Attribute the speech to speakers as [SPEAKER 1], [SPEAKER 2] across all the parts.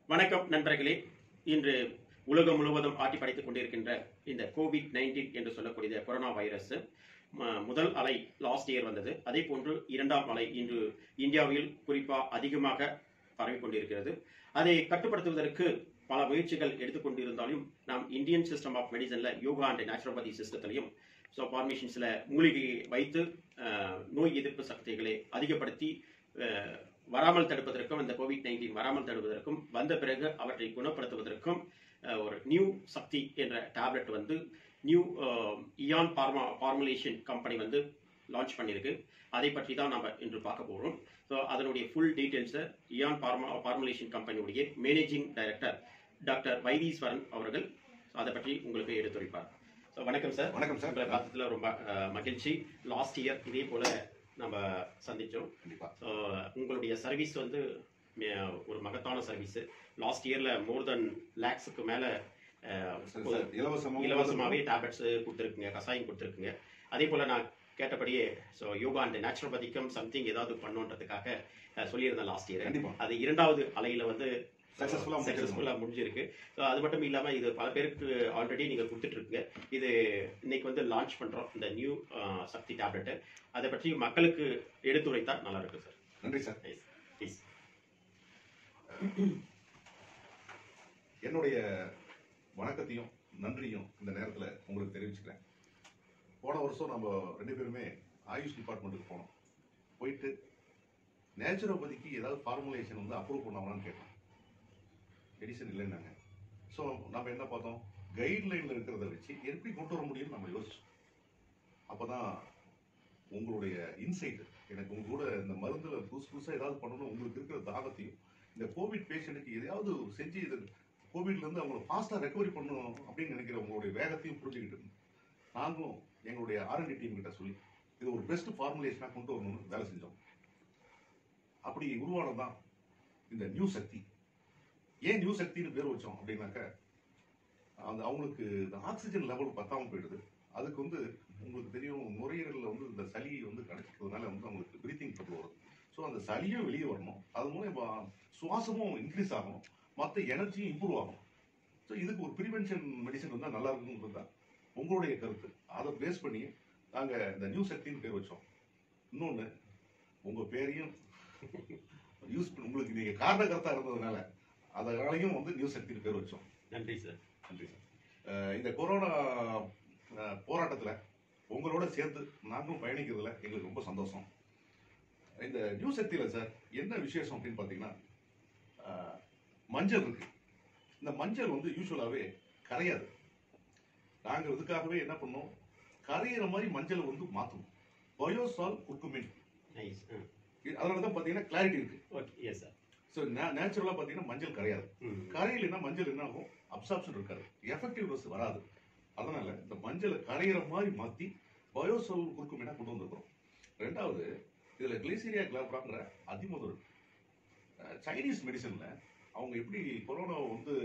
[SPEAKER 1] வணக்கம் நண்பர்களே இன்று உலகம் முழுவதும் ஆட்டி படைத்துக் கொண்டிருக்கின்ற இந்த கோவிட் நைன்டீன் என்று சொல்லக்கூடிய கொரோனா வைரஸ் ம- முதல் அலை லாஸ்ட் இயர் வந்தது அதே போன்று இரண்டாம் அலை இன்று இந்தியாவில் குறிப்பா அதிகமாக பரவிக் கொண்டிருக்கிறது அதை கட்டுப்படுத்துவதற்கு பல முயற்சிகள் எடுத்துக்கொண்டிருந்தாலும் நாம் இந்தியன் சிஸ்டம் ஆஃப் மெடிசன்ல யோகா அண்ட் நேச்சுரோபதி சிஸ்டத்திலையும் ஸோ ஃபார்மேஷன்ஸில் மூலிகையை வைத்து அஹ், நோய் எதிர்ப்பு சக்திகளை அதிகப்படுத்தி அஹ், வராமல் தடுப்பதற்கும் இந்த கோவிட் நைன்டீன் வராமல் தடுப்பதற்கும் வந்த பிறகு அவற்றை குணப்படுத்துவதற்கும் அஹ், ஒரு நியூ சக்தி என்ற டேப்லெட் வந்து new Ion pharma formulation company வந்து லான்ச் பண்ணியிருக்கு அதை பற்றி தான் நம்ம இன்று பார்க்க போகிறோம் ஸோ அதனுடைய ஃபுல் டீட்டெயில்ஸை இயான் பார்மா ஃபார்முலேஷன் கம்பெனியுடைய மேனேஜிங் டைரக்டர் டாக்டர் வைத்தீஸ்வரன் அவர்கள் அதை பற்றி உங்களுக்கு எடுத்துரைப்பார் ஸோ வணக்கம் சார்
[SPEAKER 2] வணக்கம் சார்
[SPEAKER 1] உங்களை பார்த்ததுல ரொம்ப அஹ், மகிழ்ச்சி லாஸ்ட் இயர் இதே போல நம்ம சந்திச்சோம்
[SPEAKER 2] கண்டிப்பா
[SPEAKER 1] ஸோ உங்களுடைய சர்வீஸ் வந்து மே- ஒரு மகத்தான சர்வீஸ் லாஸ்ட் இயர்ல மோர் தென் லேக்ஸுக்கு மேல அஹ்,
[SPEAKER 2] சார், சார், இலவசமா
[SPEAKER 1] இலவசமாவே டேப்லெட்ஸ் கொடுத்துருக்குங்க கஷாயம் கொடுத்துருக்குங்க அதே போல நான் கேட்டபடியே ஸோ யோகா அண்ட் நேச்சுரோபதிக்கும் சம்திங் ஏதாவது பண்ணுன்றதுக்காக அஹ், சொல்லியிருந்தேன் லாஸ்ட் இயர்
[SPEAKER 2] கண்டிப்பா.
[SPEAKER 1] அது இரண்டாவது அலையில வந்து
[SPEAKER 2] Successful ஆ முடிச்சிருக்கோம்.
[SPEAKER 1] சக்சஸ்ஃபுல்லாக முடிஞ்சிருக்கு ஸோ அது மட்டும் இல்லாம இது பல பேருக்கு ஆல்ரெடி நீங்க கொடுத்துட்டு இருக்கீங்க இது இன்னைக்கு வந்து லான்ச் பண்றோம் இந்த நியூ சக்தி டேப்லெட் அதை பற்றி மக்களுக்கு எடுத்துரைத்தா நல்லா இருக்கும் சார்
[SPEAKER 2] நன்றி சார்
[SPEAKER 1] ப்ளீஸ்
[SPEAKER 2] என்னுடைய வணக்கத்தையும் நன்றியும் இந்த நேரத்துல உங்களுக்கு தெரிவிச்சுக்கிறேன் போன வருஷம் நம்ம ரெண்டு பேருமே ஆயுஷ் டிபார்ட்மெண்ட்டுக்கு போனோம் போயிட்டு நேச்சுரோபதிக்கு ஏதாவது ஃபார்முலேஷன் வந்து அப்ரூவ் பண்ணாங்களான்னு கேட்டோம் மெடிசன் இல்லைன்னாங்க ஸோ நம்ம என்ன பார்த்தோம் கைட்லைனில் இருக்கிறத வச்சு எப்படி கொண்டு வர முடியும்னு நம்ம யோசிச்சோம் அப்பதான் உங்களுடைய இன்சைட் எனக்கு உங்க கூட இந்த மருந்துல புதுசு புதுசா ஏதாவது பண்ணணும் உங்களுக்கு இருக்கிற தாகத்தையும் இந்த கோவிட் பேஷண்ட்டுக்கு எதையாவது செஞ்சு இது கோவிட்ல இருந்து அவங்களை ஃபாஸ்டா ரெக்கவரி பண்ணணும் அப்படின்னு நினைக்கிற உங்களுடைய வேகத்தையும் புரிஞ்சுக்கிட்டு நாங்களும் எங்களுடைய ஆர்என்டி டீம் கிட்ட சொல்லி இது ஒரு பெஸ்ட் ஃபார்முலேஷனா கொண்டு வரணும்னு வேலை செஞ்சோம் அப்படி உருவானதுதான் இந்த நியூ சக்தி ஏன் நியூ சக்தின்னு பேர் வச்சோம் அப்படின்னாக்க அந்த அவங்களுக்கு இந்த ஆக்சிஜன் லெவல் பத்தாம போயிடுது அதுக்கு வந்து உங்களுக்கு தெரியும் நுரையீரலில் வந்து இந்த சளி வந்து கிடைச்சிக்கிறதுனால வந்து அவங்களுக்கு பிரீத்திங் ட்ரபிள் வருது ஸோ அந்த சளியும் வெளியே வரணும் அது மூலம் இப்போ சுவாசமும் இன்க்ரீஸ் ஆகணும் மற்ற எனர்ஜியும் இம்ப்ரூவ் ஆகும் ஸோ இதுக்கு ஒரு ப்ரிவென்ஷன் மெடிசன் வந்தால் நல்லா இருக்குங்கிறது தான் உங்களுடைய கருத்து அதை பேஸ் பண்ணி நாங்கள் இந்த நியூ சக்தின்னு பேர் வச்சோம் இன்னொன்று உங்கள் பேரையும் யூஸ் பண்ணி உங்களுக்கு நீங்கள் காரணகர்த்தா இருந்ததுனால அதனாலையும் வந்து நியூ சக்தின்னு பேர் வச்சோம்
[SPEAKER 1] நன்றி சார்
[SPEAKER 2] நன்றி சார் அஹ் இந்த கொரோனா அஹ், போராட்டத்துல உங்களோட சேர்ந்து நாங்களும் பயணிக்கிறதுல எங்களுக்கு ரொம்ப சந்தோஷம் இந்த நியூ சக்தியில சார் என்ன விசேஷம் அப்படின்னு பாத்தீங்கன்னா அஹ், மஞ்சள் இருக்கு இந்த மஞ்சள் வந்து யூஸ்வலாவே கரையாது நாங்க இதுக்காகவே என்ன பண்ணோம் கரையிற மாதிரி மஞ்சளை வந்து மாத்தணும் பயோசால் குர்குமின்
[SPEAKER 1] நைஸ்
[SPEAKER 2] அதனால தான் பாத்தீங்கன்னா கிளாரிட்டி இருக்கு
[SPEAKER 1] ஓகே எஸ் சார்
[SPEAKER 2] ஸோ நேச்சுரலா பாத்தீங்கன்னா மஞ்சள் கரையாது
[SPEAKER 1] ம்
[SPEAKER 2] கரையிலனா மஞ்சள் என்ன ஆகும் அப்சார்ப்ஷன் இருக்காது எஃபெக்டிவ்னஸ் வராது அதனால இந்த மஞ்சளை கரையிற மாதிரி மாத்தி பயோசோல் குறுக்குமீனா கொண்டு வந்திருக்கிறோம் ரெண்டாவது இதுல கிளைசீரியா கிளாப்ராங்கிற அதிமுதல் சைனீஸ் மெடிசன்ல அவங்க எப்படி கொரோனா வந்து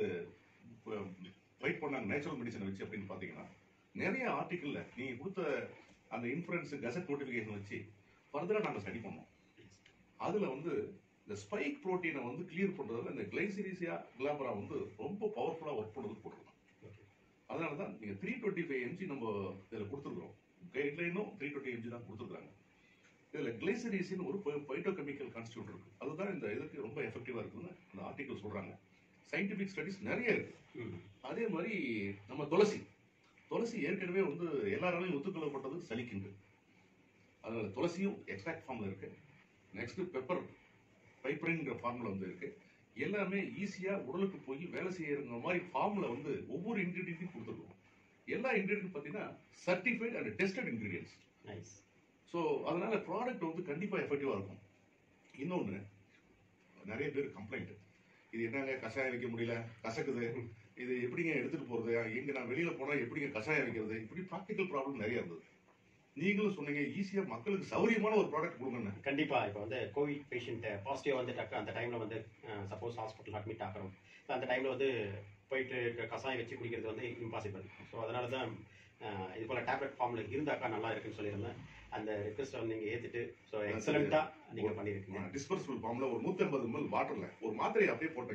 [SPEAKER 2] ஃபைட் பண்ணாங்க நேச்சுரல் மெடிசனை வச்சு அப்படின்னு பாத்தீங்கன்னா நிறைய ஆர்டிக்கல்ல நீங்க கொடுத்த அந்த இன்ஃபுரன்ஸ் கசட் நோட்டிபிகேஷன் வச்சு ஃபர்தரா நாங்க ஸ்டடி பண்ணோம் அதுல வந்து இந்த ஸ்பைக் புரோட்டீனை வந்து கிளியர் பண்றதுல இந்த கிளைசிரிசியா கிளாபரா வந்து ரொம்ப பவர்ஃபுல்லா ஒர்க் பண்ணுறது போட்டிருக்கோம் அதனால தான் நீங்க த்ரீ டுவெண்ட்டி ஃபைவ் எம்ஜி நம்ம இதில் கொடுத்துருக்கோம் கைட்லைனும் த்ரீ டுவெண்ட்டி எம்ஜி தான் கொடுத்துருக்காங்க இதுல கிளைசரிசின் ஒரு பைட்டோ கெமிக்கல் கான்ஸ்டியூட் இருக்கு அதுதான் இந்த இதுக்கு ரொம்ப எஃபெக்டிவா இருக்குன்னு அந்த ஆர்டிகல் சொல்றாங்க சயின்டிபிக் ஸ்டடிஸ் நிறைய இருக்கு
[SPEAKER 1] ம்
[SPEAKER 2] அதே மாதிரி நம்ம துளசி துளசி ஏற்கனவே வந்து எல்லாராலையும் ஒத்துக்கொள்ளப்பட்டது சலிக்கின்று அதனால துளசியும் எக்ஸ்ட்ராக்ட் ஃபார்ம்ல இருக்கு நெக்ஸ்ட் பெப்பர் பைப்பரிங்கிற ஃபார்ம்ல வந்து இருக்கு எல்லாமே ஈஸியா உடலுக்கு போய் வேலை செய்யற மாதிரி ஃபார்ம்ல வந்து ஒவ்வொரு இன்கிரீடியன்ட்டையும் கொடுத்துருக்கோம் எல்லா இன்கிரீடியன்ட் பார்த்தீங்கன்னா certified and tested ingredients
[SPEAKER 1] nice
[SPEAKER 2] so அதனால ப்ராடக்ட் வந்து கண்டிப்பா எஃபெக்டிவா இருக்கும் இன்னொன்று நிறைய பேர் கம்ப்ளைண்ட் இது என்னங்க கஷாயம் வைக்க முடியல கசக்குது இது எப்படிங்க எடுத்துட்டு போறது எங்க நான் வெளியில போனா எப்படிங்க கஷாயம் வைக்கிறது இப்படி ப்ராக்டிக்கல் ப்ராப்ளம் நிறைய இருந்தது நீங்களும் சொன்னீங்க ஈஸியா மக்களுக்கு சௌரியமான ஒரு ப்ராடக்ட் கொடுங்கன்னு
[SPEAKER 1] கண்டிப்பா இப்போ வந்து கோவிட் பேஷண்ட் பாசிட்டிவ் வந்துட்டாக்க அந்த டைம்ல வந்து சப்போஸ் ஹாஸ்பிட்டல் அட்மிட் ஆகிறோம் அந்த டைம்ல வந்து போயிட்டு க- கஷாயம் வச்சு குடிக்கிறது வந்து இம்பாசிபிள் ஸோ அதனால தான் அஹ், இது போல டேப்லெட் ஃபார்ம்ல இருந்தாக்கா நல்லா இருக்குன்னு சொல்லியிருந்தேன் அந்த ரிக்வஸ்ட்டை வந்து நீங்க ஏத்துட்டு ஸோ எக்ஸலண்டா நீங்க பண்ணிருக்கீங்க
[SPEAKER 2] டிஸ்பர்சிபிள் ஃபார்ம்ல ஒரு 150 ஐம்பது எம்எல் வாட்டர்ல ஒரு மாத்திரையை அப்படியே போட்டீங்கன்னா ஒரு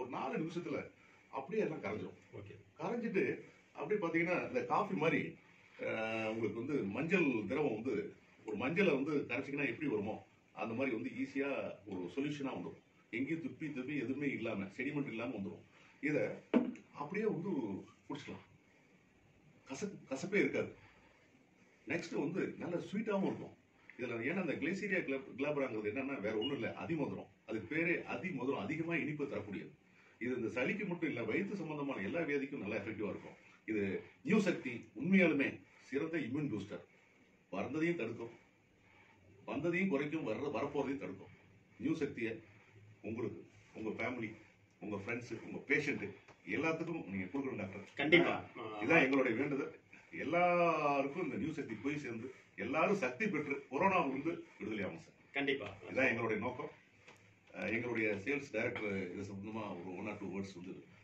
[SPEAKER 2] ஒரு நாலு நிமிஷத்துல அப்படியே எல்லாம் கரைஞ்சிரும்
[SPEAKER 1] ஓகே
[SPEAKER 2] கரைஞ்சிட்டு அப்படியே பாத்தீங்கன்னா இந்த காஃபி மாதிரி அஹ், உங்களுக்கு வந்து மஞ்சள் திரவம் வந்து ஒரு மஞ்சளை வந்து கரைச்சிங்கன்னா எப்படி வருமோ அந்த மாதிரி வந்து ஈஸியா ஒரு சொல்யூஷனா வந்துடும் எங்கேயும் துப்பி துப்பி எதுவுமே இல்லாம செடிமெண்ட் இல்லாம வந்துடும் இதை அப்படியே வந்து குடிச்சிக்கலாம் கசப்பு கசப்பே இருக்காது நெக்ஸ்ட் வந்து நல்ல ஸ்வீட்டாகவும் இருக்கும் இதுல ஏன்னா இந்த கிளைசீரியா கிளப் கிளாபராங்கிறது என்னன்னா வேற ஒண்ணும் இல்லை அதிமதுரம் அது பேரே அதிமதுரம் அதிகமா இனிப்பு தரக்கூடியது இது இந்த சளிக்கு மட்டும் இல்ல வயிற்று சம்பந்தமான எல்லா வியாதிக்கும் நல்லா எஃபெக்டிவா இருக்கும் இது நியூ சக்தி உண்மையாலுமே சிறந்த இம்யூன் பூஸ்டர் வந்ததையும் தடுக்கும் வந்ததையும் குறைக்கும் வர்ற வரப்போறதையும் தடுக்கும் நியூ சக்தியை உங்களுக்கு உங்க ஃபேமிலி உங்க ஃப்ரெண்ட்ஸ் உங்க பேஷண்ட் எல்லாத்துக்கும் நீங்க கொடுக்கணும் டாக்டர்
[SPEAKER 1] கண்டிப்பா
[SPEAKER 2] இதான் எங்களுடைய வேண்டுதல் எல்லாருக்கும் இந்த நியூ சக்தி போய் சேர்ந்து எல்லாரும் சக்தி பெற்று கொரோனாவிலிருந்து விடுதலை ஆகும் சார்
[SPEAKER 1] கண்டிப்பா
[SPEAKER 2] இதான் எங்களுடைய நோக்கம் அஹ் எங்களுடைய சேல்ஸ் டைரக்டர் இது சம்பந்தமா ஒரு ஒன் ஆர் டூ வேர்ட்ஸ் வந்து